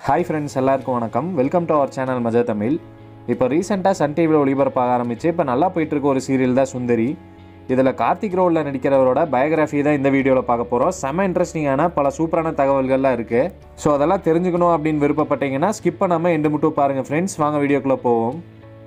hi friends எல்லாருக்கும் வணக்கம் welcome to our channel மஜா தமிழ் இப்போ ரீசெண்டாக சன் டிவியில் ஒளிபரப்பாக ஆரம்பிச்சு இப்போ நல்லா போயிட்டு இருக்க ஒரு சீரியல் தான் சுந்தரி இதில் கார்த்திக் ரோலில் நடிக்கிறவரோட பயோகிராஃபி தான் இந்த வீடியோவில் பார்க்க போகிறோம் செம்ம இன்ட்ரெஸ்டிங்கான பல சூப்பரான தகவல்கள்லாம் இருக்குது ஸோ அதெல்லாம் தெரிஞ்சுக்கணும் அப்படின்னு விருப்பப்பட்டீங்கன்னா ஸ்கிப் பண்ணாமல் எண்டு மட்டும் பாருங்கள் ஃப்ரெண்ட்ஸ் வாங்க வீடியோக்குள்ளே போவோம்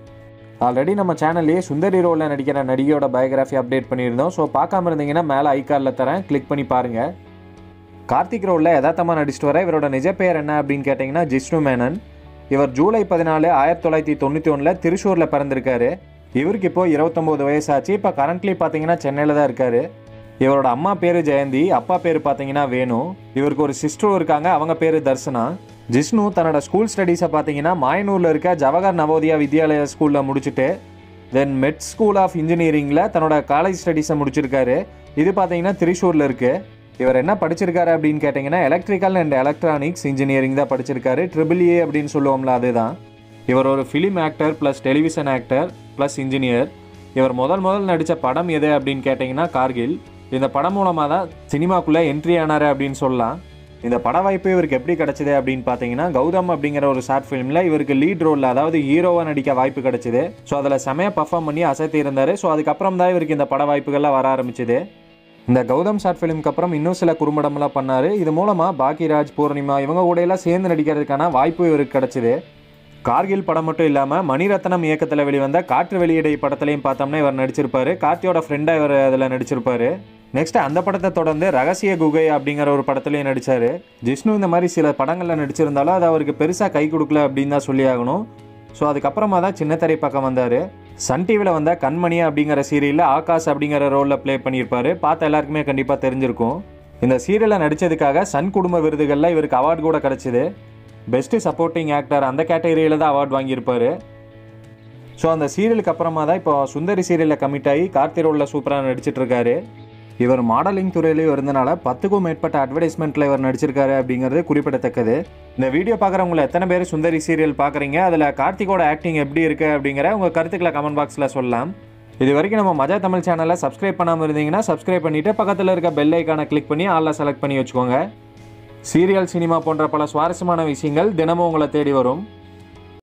ஆல்ரெடி நம்ம சேனல்லேயே சுந்தரி ரோலில் நடிக்கிற நடிகையோட பயோகிராஃபி அப்டேட் பண்ணியிருந்தோம் ஸோ பார்க்காம இருந்தீங்கன்னா மேலே ஐகார்டில் தரேன் கிளிக் பண்ணி பாருங்கள் கார்த்திக் ரோலில் யதார்த்தமாக நடிச்சிட்டு வர இவரோட நிஜ பெயர் என்ன அப்படின்னு கேட்டிங்கன்னா ஜிஷ்ணு மேனன் இவர் ஜூலை பதினாலு ஆயிரத்தி தொள்ளாயிரத்தி தொண்ணூற்றி ஒன்றில் திருச்சூரில் பிறந்திருக்காரு இவருக்கு இப்போ இருபத்தொம்போது வயசாச்சு இப்போ கரண்ட்லி பார்த்தீங்கன்னா சென்னையில் தான் இருக்காரு இவரோட அம்மா பேர் ஜெயந்தி அப்பா பேர் பார்த்தீங்கன்னா வேணு இவருக்கு ஒரு சிஸ்டரும் இருக்காங்க அவங்க பேர் தர்சனா ஜிஷ்ணு தன்னோட ஸ்கூல் ஸ்டடீஸை பார்த்தீங்கன்னா மாயனூரில் இருக்க ஜவஹர் நவோதயா வித்யாலயா ஸ்கூலில் முடிச்சுட்டு தென் மெட் ஸ்கூல் ஆஃப் இன்ஜினியரிங்கில் தன்னோட காலேஜ் ஸ்டடீஸை முடிச்சிருக்காரு இது பார்த்தீங்கன்னா திரிசூரில் இருக்குது இவர் என்ன படிச்சிருக்காரு அப்படின்னு கேட்டிங்கன்னா எலக்ட்ரிக்கல் அண்ட் எலக்ட்ரானிக்ஸ் இன்ஜினியரிங் தான் படிச்சிருக்காரு ட்ரிபிள் ஏ அப்படின்னு சொல்லுவோம்ல அதுதான் இவர் ஒரு film actor plus television actor plus engineer இவர் முதல் முதல் நடித்த படம் எது அப்படின்னு கேட்டிங்கன்னா கார்கில் இந்த படம் மூலமாக தான் சினிமாக்குள்ளே என்ட்ரி ஆனார் அப்படின்னு சொல்லலாம் இந்த பட வாய்ப்பு இவருக்கு எப்படி கிடைச்சது அப்படின்னு பார்த்தீங்கன்னா கௌதம் அப்படிங்கிற ஒரு ஷார்ட் ஃபிலிமில் இவருக்கு லீட் ரோலில் அதாவது ஹீரோவாக நடிக்க வாய்ப்பு கிடைச்சிது ஸோ அதில் செமையாக பர்ஃபார்ம் பண்ணி அசத்தி இருந்தார் ஸோ அதுக்கப்புறம் தான் இவருக்கு இந்த பட வாய்ப்புகள்லாம் வர ஆரம்பிச்சுது இந்த கௌதம் ஷார்ட் ஃபிலிம்க்கு அப்புறம் இன்னும் சில குறும்படம்லாம் பண்ணார் இது மூலமாக பாக்கியராஜ் பூர்ணிமா இவங்க கூட எல்லாம் சேர்ந்து நடிக்கிறதுக்கான வாய்ப்பு இவருக்கு கிடச்சிது கார்கில் படம் மட்டும் இல்லாமல் மணிரத்னம் இயக்கத்தில் வெளிவந்த காற்று வெளியிடை படத்துலையும் பார்த்தோம்னா இவர் நடிச்சிருப்பாரு கார்த்தியோட ஃப்ரெண்டாக இவர் அதில் நடிச்சிருப்பாரு நெக்ஸ்ட் அந்த படத்தை தொடர்ந்து ரகசிய குகை அப்படிங்கிற ஒரு படத்துலையும் நடித்தார் ஜிஷ்ணு இந்த மாதிரி சில படங்களில் நடிச்சிருந்தாலும் அது அவருக்கு பெருசாக கை கொடுக்கல அப்படின்னு தான் சொல்லி ஆகணும் ஸோ அதுக்கப்புறமா தான் சின்னத்திரை பக்கம் வந்தார் சன் டிவியில் வந்த கண்மணி அப்படிங்கிற சீரியலில் ஆகாஷ் அப்படிங்கிற ரோலில் ப்ளே பண்ணியிருப்பாரு பார்த்த எல்லாருக்குமே கண்டிப்பாக தெரிஞ்சிருக்கும் இந்த சீரியலில் நடித்ததுக்காக சன் குடும்ப விருதுகளில் இவருக்கு அவார்டு கூட கிடச்சிது பெஸ்ட்டு சப்போர்ட்டிங் ஆக்டர் அந்த கேட்டகரியில் தான் அவார்டு வாங்கியிருப்பாரு ஸோ அந்த சீரியலுக்கு அப்புறமா தான் இப்போ சுந்தரி சீரியலில் கமிட் ஆகி கார்த்தி ரோலில் சூப்பராக நடிச்சிட்டு இருக்காரு இவர் மாடலிங் துறையிலையும் இருந்தனால பத்துக்கும் மேற்பட்ட அட்வர்டைஸ்மெண்ட்டில் இவர் நடிச்சிருக்காரு அப்படிங்கிறது குறிப்பிடத்தக்கது இந்த வீடியோ பார்க்குறவங்கள எத்தனை பேர் சுந்தரி சீரியல் பார்க்குறீங்க அதில் கார்த்திகோட ஆக்டிங் எப்படி இருக்குது அப்படிங்கிற உங்கள் கருத்துக்களை கமெண்ட் பாக்ஸில் சொல்லலாம் இது வரைக்கும் நம்ம மஜா தமிழ் சேனலை சப்ஸ்கிரைப் பண்ணாமல் இருந்தீங்கன்னா சப்ஸ்கிரைப் பண்ணிவிட்டு பக்கத்தில் இருக்க பெல் ஐக்கானை கிளிக் பண்ணி ஆளில் செலக்ட் பண்ணி வச்சுக்கோங்க சீரியல் சினிமா போன்ற பல சுவாரஸ்யமான விஷயங்கள் தினமும் உங்களை தேடி வரும்